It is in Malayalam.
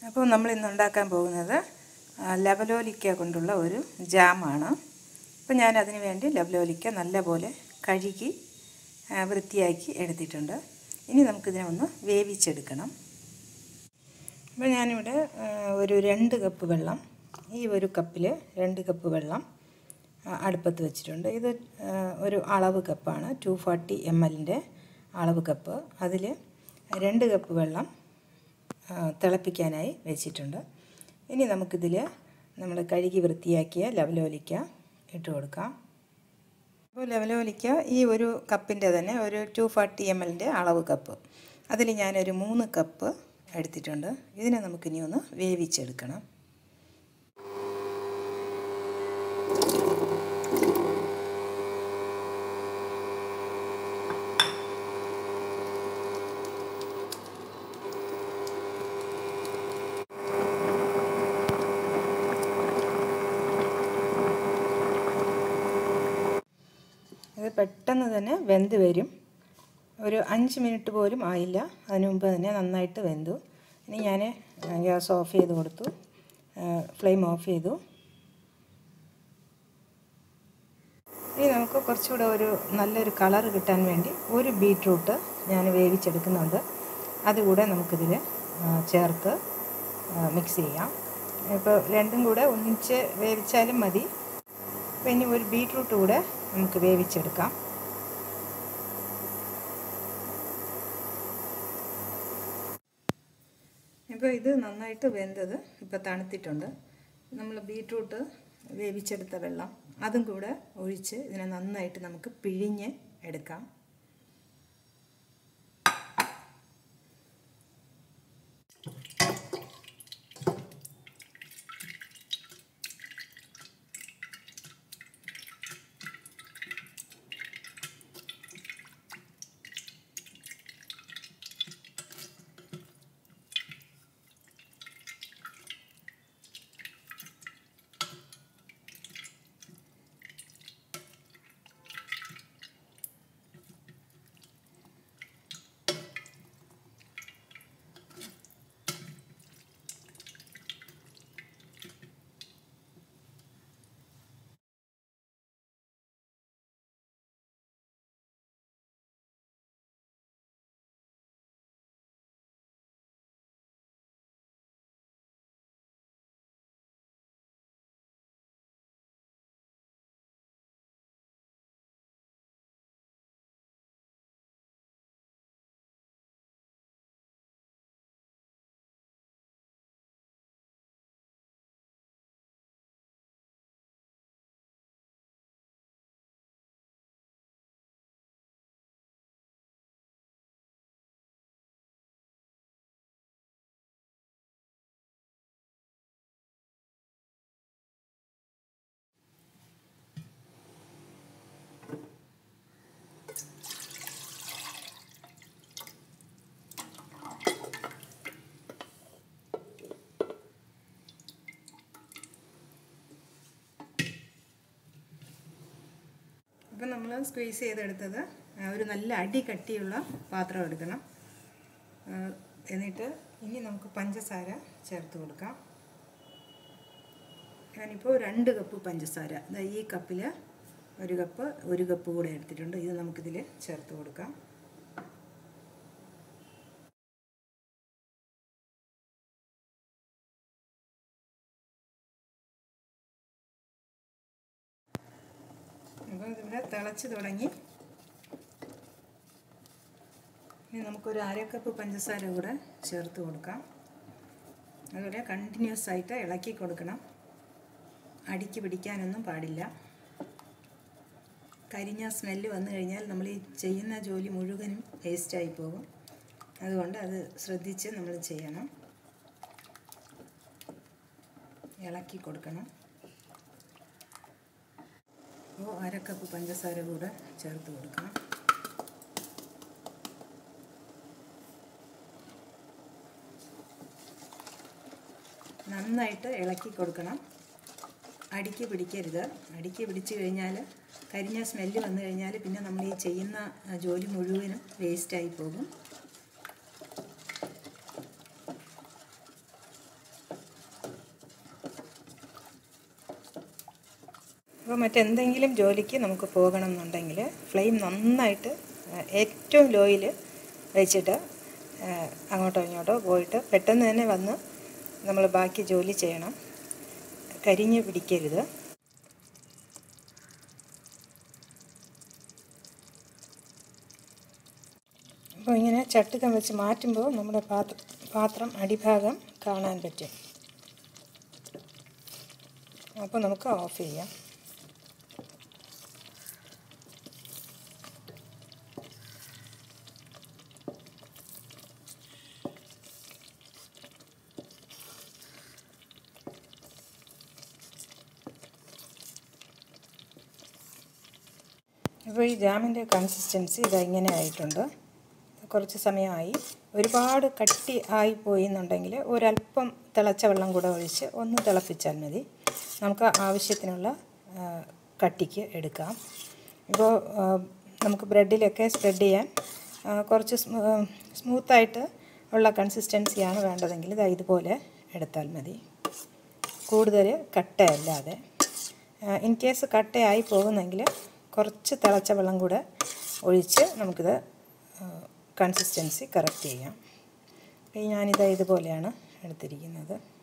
അപ്പോൾ നമ്മൾ ഇന്ന് ഉണ്ടാക്കാൻ പോകുന്നത് ആ, ലവലോലിക്ക കൊണ്ടുള്ള ഒരു ജാമാണ് അപ്പോൾ ഞാൻ അതിന് വേണ്ടി ലവലോലിക്ക നല്ലപോലെ കഴുകി ആ, വൃത്തിയാക്കി എടുത്തിട്ടുണ്ട് ഇനി നമുക്കിതിനെ ഒന്ന് വേവിച്ചെടുക്കണം അപ്പോൾ ഞാനിവിടെ ആ, ഒരു രണ്ട് കപ്പ് വെള്ളം ഈ ഒരു കപ്പിൽ രണ്ട് കപ്പ് വെള്ളം ആ, അടുപ്പത്ത് വെച്ചിട്ടുണ്ട് ഇത് ആ, ഒരു അളവ് കപ്പാണ് ടു ഫോർട്ടി എം എല്ലിൻ്റെ അളവ് കപ്പ് അതിൽ രണ്ട് കപ്പ് വെള്ളം ആ, തിളപ്പിക്കാനായി വെച്ചിട്ടുണ്ട് ഇനി നമുക്കിതിൽ നമ്മൾ കഴുകി വൃത്തിയാക്കിയ ലവലോലിക്ക ഇട്ട് കൊടുക്കാം അപ്പോൾ ലവലോലിക്ക ഈ ഒരു കപ്പിൻ്റെ തന്നെ ഒരു ടു ഫോർട്ടി എം എല്ലിൻ്റെ അളവ് കപ്പ് അതിൽ ഞാനൊരു മൂന്ന് കപ്പ് എടുത്തിട്ടുണ്ട് ഇതിനെ നമുക്കിനി ഒന്ന് വേവിച്ചെടുക്കണം ഇത് പെട്ടെന്ന് തന്നെ വെന്ത് വരും ഒരു അഞ്ച് മിനിറ്റ് പോലും ആയില്ല അതിന് മുമ്പ് തന്നെ നന്നായിട്ട് വെന്തു ഇനി ഞാൻ ഗ്യാസ് ഓഫ് ചെയ്ത് കൊടുത്തു ഫ്ലെയിം ഓഫ് ചെയ്തു ഇനി നമുക്ക് കുറച്ചുകൂടെ ഒരു നല്ലൊരു കളർ കിട്ടാൻ വേണ്ടി ഒരു ബീട്രൂട്ട് ഞാൻ വേവിച്ചെടുക്കുന്നുണ്ട് അതുകൂടെ നമുക്കിതിൽ ചേർത്ത് മിക്സ് ചെയ്യാം ഇപ്പോൾ രണ്ടും കൂടെ ഒന്നിച്ച് വേവിച്ചാലും മതി അപ്പോൾ ഇനി ഒരു ബീട്രൂട്ട് കൂടെ നമുക്ക് വേവിച്ചെടുക്കാം ഇപ്പോൾ ഇത് നന്നായിട്ട് വെന്തത് ഇപ്പോൾ തണുത്തിട്ടുണ്ട് നമ്മൾ ബീട്രൂട്ട് വേവിച്ചെടുത്ത വെള്ളം അതും കൂടെ ഒഴിച്ച് ഇതിനെ നന്നായിട്ട് നമുക്ക് പിഴിഞ്ഞ് എടുക്കാം ഇപ്പം നമ്മൾ സ്ക്വീസ് ചെയ്തെടുത്തത് ഒരു നല്ല അടി കട്ടിയുള്ള പാത്രം എടുക്കണം എന്നിട്ട് ഇനി നമുക്ക് പഞ്ചസാര ചേർത്ത് കൊടുക്കാം ഞാനിപ്പോൾ രണ്ട് കപ്പ് പഞ്ചസാര ദാ ഈ കപ്പിൽ ഒരു കപ്പ് ഒരു കപ്പ് കൂടെ എടുത്തിട്ടുണ്ട് ഇത് നമുക്കിതിൽ ചേർത്ത് കൊടുക്കാം അപ്പോൾ ഇതിവിടെ തിളച്ച് തുടങ്ങി ഇനി നമുക്കൊരു അര കപ്പ് പഞ്ചസാര കൂടെ ചേർത്ത് കൊടുക്കാം അതുപോലെ കണ്ടിന്യൂസ് ആയിട്ട് ഇളക്കി കൊടുക്കണം അടിക്ക് പിടിക്കാനൊന്നും പാടില്ല കരിഞ്ഞ സ്മെല്ല് വന്നു കഴിഞ്ഞാൽ നമ്മൾ ഈ ചെയ്യുന്ന ജോലി മുഴുവനും വേസ്റ്റായി പോകും അതുകൊണ്ട് അത് ശ്രദ്ധിച്ച് നമ്മൾ ചെയ്യണം ഇളക്കി കൊടുക്കണം അപ്പോൾ അര കപ്പ് പഞ്ചസാര കൂടെ ചേർത്ത് കൊടുക്കണം നന്നായിട്ട് ഇളക്കി കൊടുക്കണം അടിക്ക് പിടിക്കരുത് അടിക്ക് പിടിച്ചു കഴിഞ്ഞാൽ കരിഞ്ഞ സ്മെല്ല് വന്നു കഴിഞ്ഞാൽ പിന്നെ നമ്മൾ ഈ ചെയ്യുന്ന ജോലി മുഴുവനും വേസ്റ്റായി പോകും അപ്പോൾ മറ്റെന്തെങ്കിലും ജോലിക്ക് നമുക്ക് പോകണം എന്നുണ്ടെങ്കിൽ ഫ്ലെയിം നന്നായിട്ട് ആ, ഏറ്റവും ലോയിൽ വെച്ചിട്ട് ആ, അങ്ങോട്ടോ ഇങ്ങോട്ടോ പോയിട്ട് പെട്ടെന്ന് തന്നെ വന്ന് നമ്മൾ ബാക്കി ജോലി ചെയ്യണം കരിഞ്ഞ് പിടിക്കരുത് അപ്പോൾ ഇങ്ങനെ ചട്ടുകം വെച്ച് മാറ്റുമ്പോൾ നമ്മുടെ പാത്രം പാത്രം അടിഭാഗം കാണാൻ പറ്റും അപ്പോൾ നമുക്ക് ഓഫ് ചെയ്യാം അപ്പോൾ ഈ ജാമിൻ്റെ കൺസിസ്റ്റൻസി ഇതാ ഇങ്ങനെ ആയിട്ടുണ്ട് കുറച്ച് സമയമായി ഒരുപാട് കട്ടി ആയി പോയി എന്നുണ്ടെങ്കിൽ ഒരല്പം തിളച്ച വെള്ളം കൂടെ ഒഴിച്ച് ഒന്ന് തിളപ്പിച്ചാൽ മതി നമുക്ക് ആവശ്യത്തിനുള്ള ആ, കട്ടിക്ക് എടുക്കാം ഇപ്പോൾ ആ, നമുക്ക് ബ്രെഡിലൊക്കെ സ്പ്രെഡ് ചെയ്യാൻ ആ, കുറച്ച് സ്മൂത്തായിട്ട് ഉള്ള കൺസിസ്റ്റൻസിയാണ് വേണ്ടതെങ്കിൽ ഇതാ ഇതുപോലെ എടുത്താൽ മതി കൂടുതൽ കട്ടയല്ലാതെ ഇൻ കേസ് കട്ടയായി പോകുന്നെങ്കിൽ കുറച്ച് തിളച്ച വെള്ളം കൂടെ ഒഴിച്ച് നമുക്കിത് കൺസിസ്റ്റൻസി കറക്റ്റ് ചെയ്യാം അപ്പോൾ ഞാനിത് ഇതുപോലെയാണ് എടുത്തിരിക്കുന്നത്